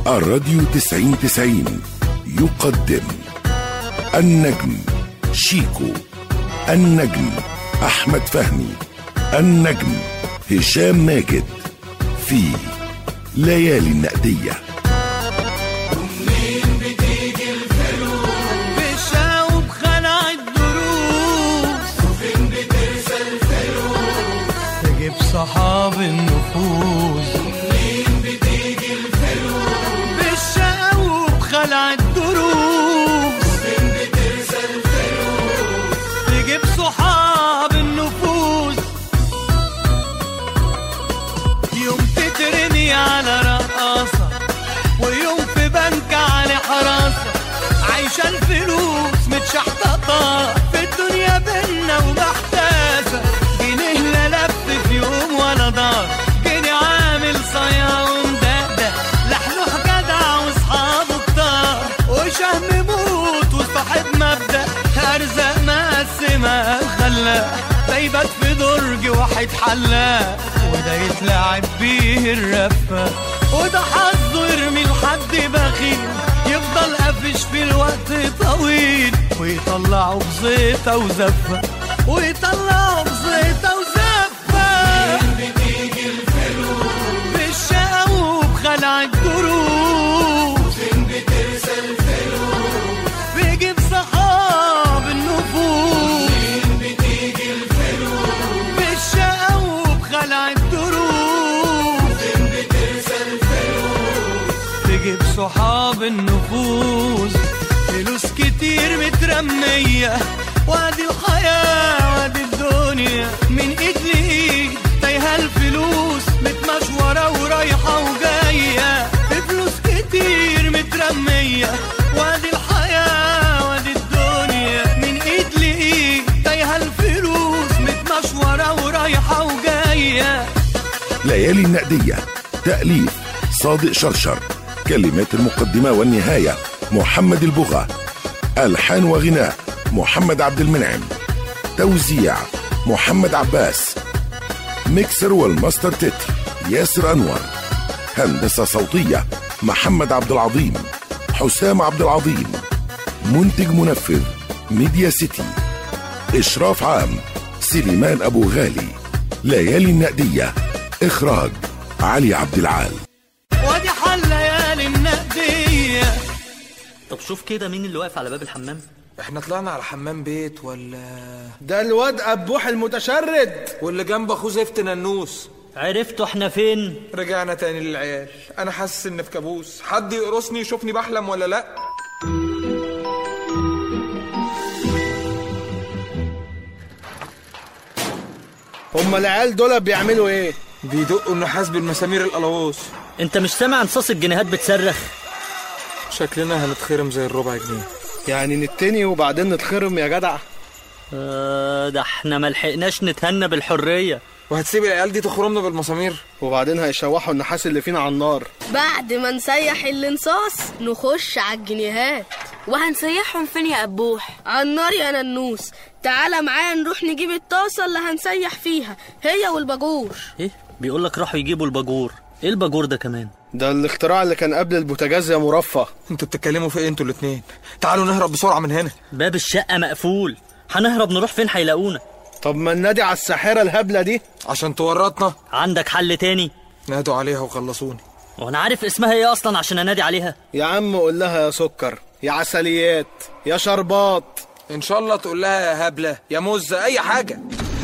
الراديو تسعين تسعين يقدم النجم شيكو النجم أحمد فهمي النجم هشام ماجد في ليالي النقديه بشاوب خلع الدروس وفين بترسى الفلوس تجيب صحاب النفوس ومنين بتيجي الفلوس بالشاوب خلع الدروس وفين بترسى الفلوس تجيب صحاب النفوس يوم تترمي على رقاصة ويوم في بنك على حراسة عايشة الفلوس متشحططة في الدنيا بينا ومحتاسة جنيه لا لف في يوم ولا دار جنيه عامل صيا ومدقدق لحلوح جدع واصحابه كتار وشهم موت وصاحب مبدأ أرزاق مقسمة خلاق ده يبات في درج واحد حلاق وده يتلعب بيه الرفة وده حظه يرمي لحد بخيل يفضل قافش في الوقت طويل ويطلعه بزيطة وزفة ويطلعه بزيطة وزفة بتيجي الفلوس بالشقا وبخلع الدروس فين بترسى الفلوس بيجيب صحاب النفوس فين بتيجي الفلوس بالشقا وبخلع الدروس فين بترسى الفلوس تجيب صحاب النفوس فلوس كتير مترمية وادي الحياة وادي الدنيا من ايد لايد تايهة الفلوس متمشورة ورايحة وجاية فلوس كتير مترمية وادي الحياة وادي الدنيا من ايد لايد تايهة الفلوس متمشورة ورايحة وجاية ليالي النقدية تأليف صادق شرشر كلمات المقدمة والنهاية محمد البغا ألحان وغناء محمد عبد المنعم توزيع محمد عباس ميكسر والماستر تتر ياسر أنور هندسة صوتية محمد عبد العظيم حسام عبد العظيم منتج منفذ ميديا سيتي إشراف عام سليمان أبو غالي ليالي النقدية إخراج علي عبد العال وادي حل ليالي النقدية طب شوف كده مين اللي واقف على باب الحمام احنا طلعنا على حمام بيت ولا ده الواد أبوح المتشرد واللي جنب اخوه زفت ننوس عرفتوا احنا فين رجعنا تاني للعيال انا حاسس ان في كابوس حد يقرصني يشوفني بحلم ولا لا هما العيال دول بيعملوا ايه بيدقوا النحاس بالمسامير القلاووس انت مش سامع انصاص الجنيهات بتصرخ شكلنا هنتخرم زي الربع جنيه يعني نتني وبعدين نتخرم يا جدع آه ده احنا ملحقناش نتهنى بالحرية وهتسيب العيال دي تخرمنا بالمسامير وبعدين هيشوحوا النحاس اللي فينا على النار بعد ما نسيح الانصاص نخش على الجنيهات وهنسيحهم فين يا أبوح على النار يا ننوس تعالى معايا نروح نجيب الطاسة اللي هنسيح فيها هي والباجور ايه بيقولك راحوا يجيبوا الباجور ايه الباجور ده كمان ده الاختراع اللي كان قبل البوتاجاز يا مرفه انتوا بتتكلموا في ايه انتوا الاتنين تعالوا نهرب بسرعه من هنا باب الشقة مقفول هنهرب نروح فين هيلاقونا طب ما ننادي على الساحرة الهبلة دي عشان تورطنا عندك حل تاني نادوا عليها وخلصوني وانا عارف اسمها ايه اصلا عشان انادي عليها يا عم قول لها يا سكر يا عسليات يا شربات ان شاء الله تقول لها يا هبله يا مزه اي حاجه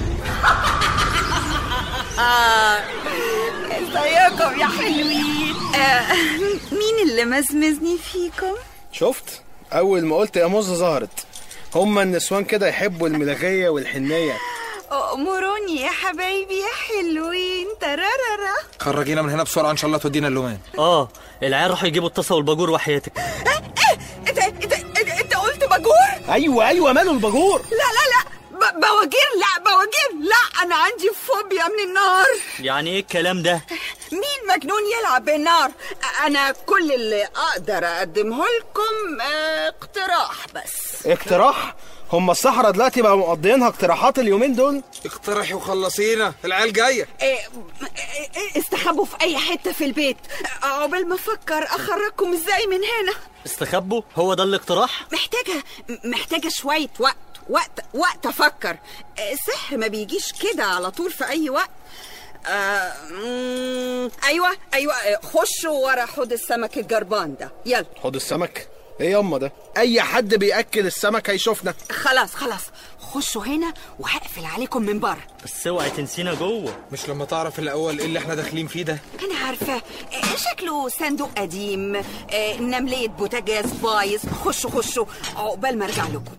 ازيكم يا حلوين آه مين اللي مزمزني فيكم شفت اول ما قلت يا موزة ظهرت هما النسوان كده يحبوا الملغية والحنية أمروني يا حبايبي يا حلوين ترارارا خرجينا من هنا بسرعه ان شاء الله تودينا اللومان اه العيال راحوا يجيبوا الطاسة والباجور وحياتك انت انت انت, انت قلت باجور ايوه ايوه ماله الباجور لا لا لا ب- بواجير لا بواجير لا انا عندي فوبيا من النار يعني ايه الكلام ده مين مجنون يلعب بالنار انا كل اللي اقدر اقدمه لكم آه، اقتراح بس اقتراح هم الصحراء دلوقتي بقوا مقضيينها اقتراحات اليومين دول اقترحي وخلصينا العيال جايه إيه، إيه، استخبوا في اي حته في البيت عقبال ما افكر اخرجكم ازاي من هنا استخبوا هو ده الاقتراح محتاجه محتاجه شويه وقت وقت وقت افكر السحر ما بيجيش كده على طول في اي وقت آه مم، ايوه ايوه آه، خشوا ورا حوض السمك الجربان ده يلا حوض السمك ايه ياما ده اي حد بياكل السمك هيشوفنا خلاص خلاص خشوا هنا وهقفل عليكم من بره بس اوعي تنسينا جوه مش لما تعرف الاول ايه اللي احنا داخلين فيه ده انا عارفه آه، شكله صندوق قديم آه، نمليه بوتاجاز بايظ خشوا خشوا عقبال ما ارجع لكم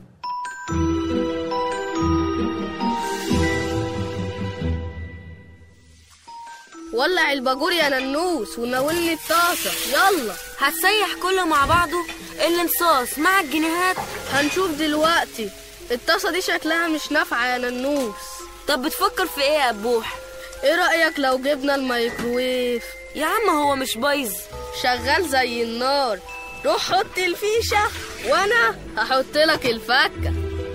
ولع الباجور يا ننوس وناولني الطاسة يلا هتسيح كله مع بعضه الانصاص مع الجنيهات هنشوف دلوقتي الطاسة دي شكلها مش نافعة يا ننوس طب بتفكر في ايه يا ابوح ايه رأيك لو جبنا الميكروويف يا عم هو مش بايظ شغال زي النار روح حط الفيشة وانا هحط لك الفكة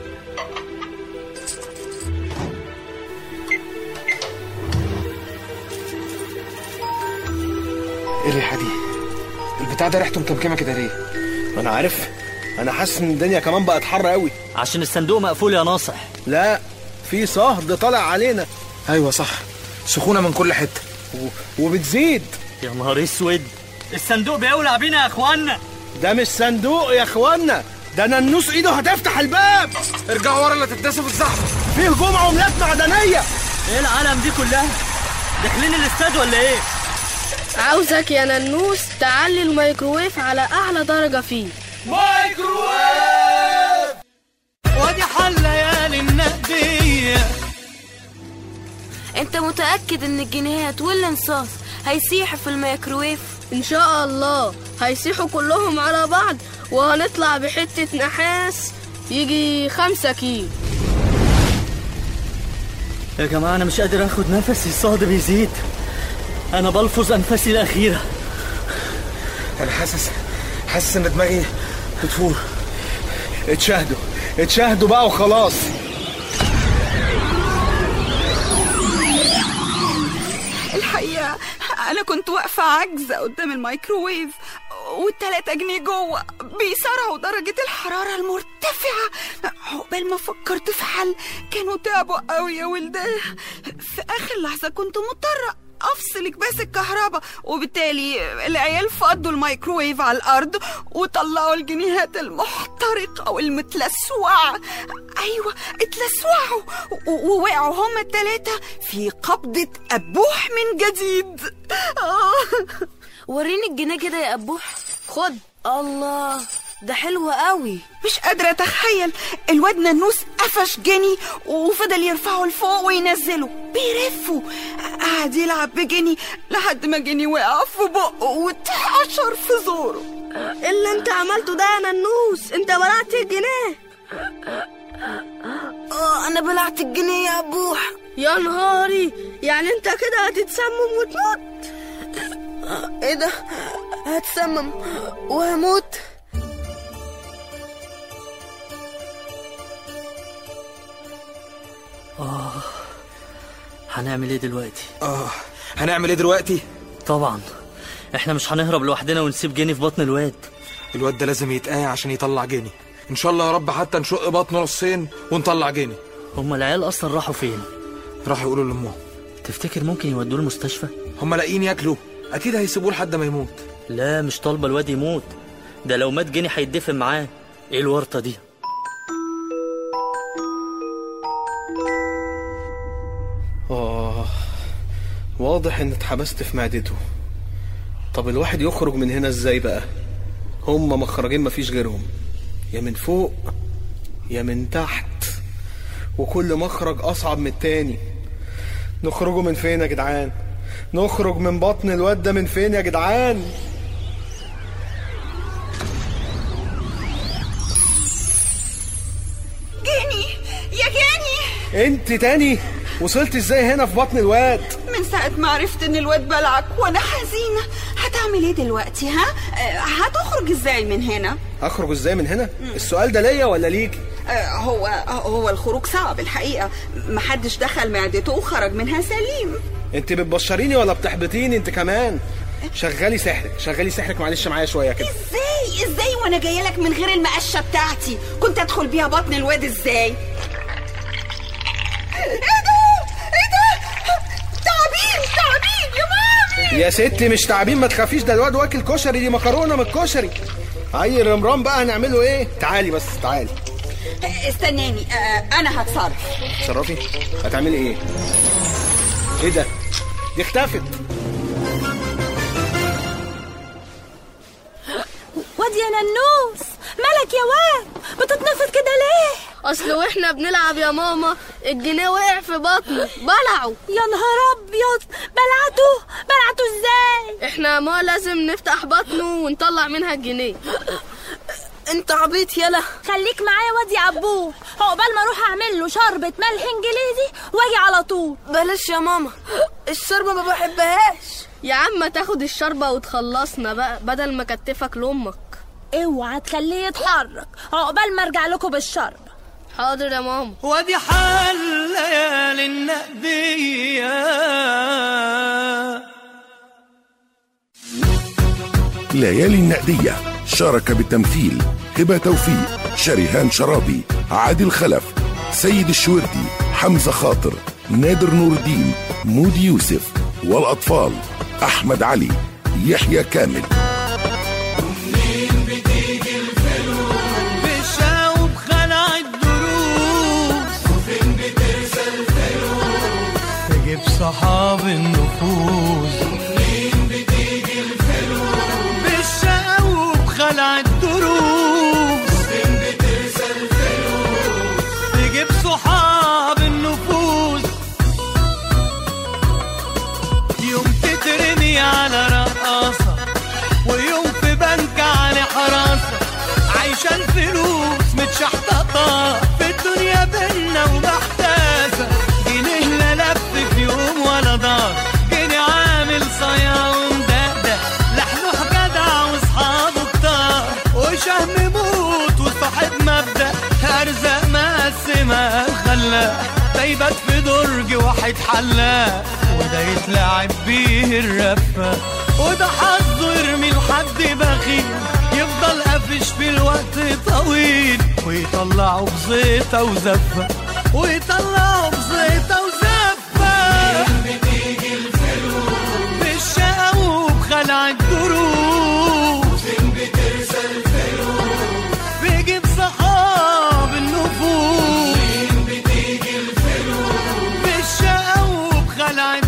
ايه الريحه دي البتاع ده ريحته مكمكمه كده ليه انا عارف انا حاسس ان الدنيا كمان بقت حر قوي عشان الصندوق مقفول يا ناصح لا في صهد طالع علينا ايوه صح سخونه من كل حته و... وبتزيد يا نهار اسود الصندوق بيولع بينا يا اخوانا ده مش صندوق يا اخوانا ده ننوس ايده هتفتح الباب ارجعوا ورا لا تتداسوا في الزحمه فيه هجوم عملات معدنيه ايه العالم دي كلها داخلين الاستاد ولا ايه عاوزك يا ننوس تعلي الميكروويف على اعلى درجة فيه وادي حل ليالي النقدية انت متأكد ان الجنيهات والانصاص هيسيحوا في الميكروويف ان شاء الله هيسيحوا كلهم على بعض وهنطلع بحتة نحاس يجي خمسة كيلو يا جماعة أنا مش قادر آخد نفسي الصهد بيزيد أنا بلفظ أنفاسي الأخيرة انا حاسس حاسس ان دماغي بتفور اتشاهدوا اتشاهدوا بقى وخلاص الحقيقة أنا كنت واقفة عاجزة قدام الميكروويف والتلاتة جنيه جوه بيصارعوا درجة الحرارة المرتفعة عقبال ما فكرت في حل كانوا تعبوا قوي يا ولدان في آخر لحظة كنت مضطرة أفصل كباس الكهرباء وبالتالي العيال فضوا الميكروويف على الأرض وطلعوا الجنيهات المحترقة والمتلسوعة أيوة اتلسوعوا و- ووقعوا هما التلاتة في قبضة أبوح من جديد آه. وريني الجنيه كده يا ابوح خد الله ده حلو قوي مش قادرة أتخيل الواد ننوس قفش جني وفضل يرفعه لفوق وينزله بيرفه قعد يلعب بجني لحد ما جني وقع في بقه واتحشر في زوره إيه اللي انت عملته ده يا ننوس انت بلعت الجنيه اه انا بلعت الجنيه يا ابوح يا نهاري يعني انت كده هتتسمم وتموت ايه ده هتسمم وهموت هنعمل إيه دلوقتي اه هنعمل ايه دلوقتي طبعا إحنا مش هنهرب لوحدنا ونسيب جيني في بطن الواد الواد ده لازم يتقايع عشان يطلع جني ان شاء الله يا رب حتى نشق بطنه نصين ونطلع جني هما العيال أصلا راحوا فين راح يقولوا لامهم تفتكر ممكن يودوه المستشفى هم لاقيين ياكلوا اكيد هيسيبوه لحد ما يموت لا مش طالبة الواد يموت ده لو مات جيني هيتدفن معاه إيه الورطة دي آه واضح إن اتحبست في معدته طب الواحد يخرج من هنا إزاي بقى هم مخرجين مفيش غيرهم يا من فوق يا من تحت وكل مخرج أصعب من التاني نخرجوا من فين يا جدعان نخرج من بطن الواد ده من فين يا جدعان جاني يا جاني انت تاني وصلت ازاي هنا في بطن الواد من ساعة ما عرفت ان الواد بلعك وانا حزينة هتعمل ايه دلوقتي ها آه، هتخرج ازاي من هنا اخرج ازاي من هنا السؤال ده ليا ولا ليك آه، هو هو الخروج صعب الحقيقة محدش دخل معدته وخرج منها سليم انت بتبشريني ولا بتحبطيني انت كمان شغلي سحرك شغلي سحرك معلش معايا شويه كده ازاي ازاي وانا جايه لك من غير المقشه بتاعتي كنت ادخل بيها بطن الواد ازاي ايه ده ايه ده تعبين تعبين يا مامي يا ستي مش تعبين ما تخافيش ده الواد واكل كشري دي مكرونه من الكشري عيل رمرام بقى هنعمله ايه تعالي بس تعالي استناني آه، انا هتصرف تصرفي هتعملي ايه ايه ده دي اختفت واد يا ننوس مالك يا واد بتتنفض كده ليه اصل واحنا بنلعب يا ماما الجنيه وقع في بطنه بلعه يا نهار ابيض بلعته بلعته ازاي احنا ما لازم نفتح بطنه ونطلع منها الجنيه انت عبيط يلا خليك معايا واد يا عبود عقبال ما اروح اعمل له شربة ملح انجليزي واجي على طول بلاش يا ماما الشوربه ما بحبهاش يا عم تاخد الشوربه وتخلصنا بقى بدل ما كتفك لامك اوعى تخليه يتحرك عقبال ما ارجع لكم بالشرب حاضر يا ماما وادي حال ليالي النقدية ليالي النقدية شارك بالتمثيل هبة توفيق شريهان شرابي عادل خلف سيد الشوردي حمزة خاطر نادر نور الدين مودي يوسف والأطفال أحمد علي يحيى كامل بشاوب خلع الدروس وفين بترسى الفلوس تجيب صحاب النفوس ومنين بتيجي الفلوس بالشاوب خلع الدروس وفين بترسى الفلوس تجيب صحاب النفوس يوم تترمي على رقاصة ويوم في بنك على حراسة عايشة الفلوس متشحططة في الدنيا بينا ومحتاسة جنيه لا لف في يوم ولا دار جنيه عامل صيا ومدقدق لحلوح جدع واصحابه كتار وشهم موت وصاحب مبدأ أرزاق مقسمة خلاق دايبات في درج واحد حلاق وده يتلعب بيه الرفة وده حظه يرمي لحد بخيل يفضل قافش في الوقت طويل ويطلعه بزيطة وزفة ويطلعه بزيطة وزفة بتيجي الفلوس بالشقا وبخلع الدروس فين بترسى الفلوس بيجيب صحاب النفوس فين بتيجي الفلوس بالشقا وبخلع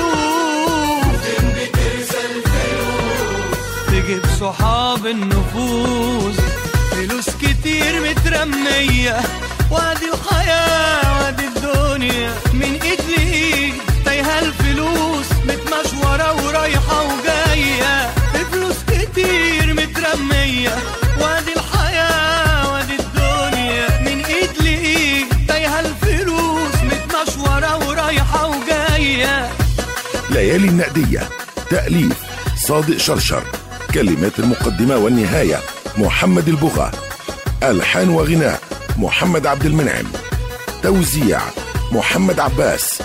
الدروس فين بترسى الفلوس تجيب صحاب النفوس فلوس كتير مترمية وادي الحياة وادي الدنيا من ايد لايد تايهة الفلوس متمشورة ورايحة وجاية فلوس كتير مترمية وادي الحياة وادي الدنيا من ايد لايد تايهة الفلوس متمشورة ورايحة وجاية ليالي النقدية تأليف صادق شرشر كلمات المقدمة والنهاية محمد البغا ألحان وغناء محمد عبد المنعم توزيع محمد عباس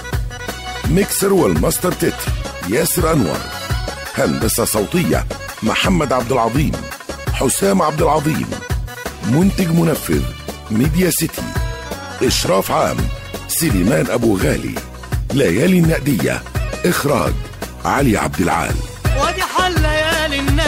ميكسر والماستر تتر ياسر أنور هندسة صوتية محمد عبد العظيم حسام عبد العظيم منتج منفذ ميديا سيتي إشراف عام سليمان أبو غالي ليالي النقدية إخراج علي عبد العال وادي حل ليالي الناس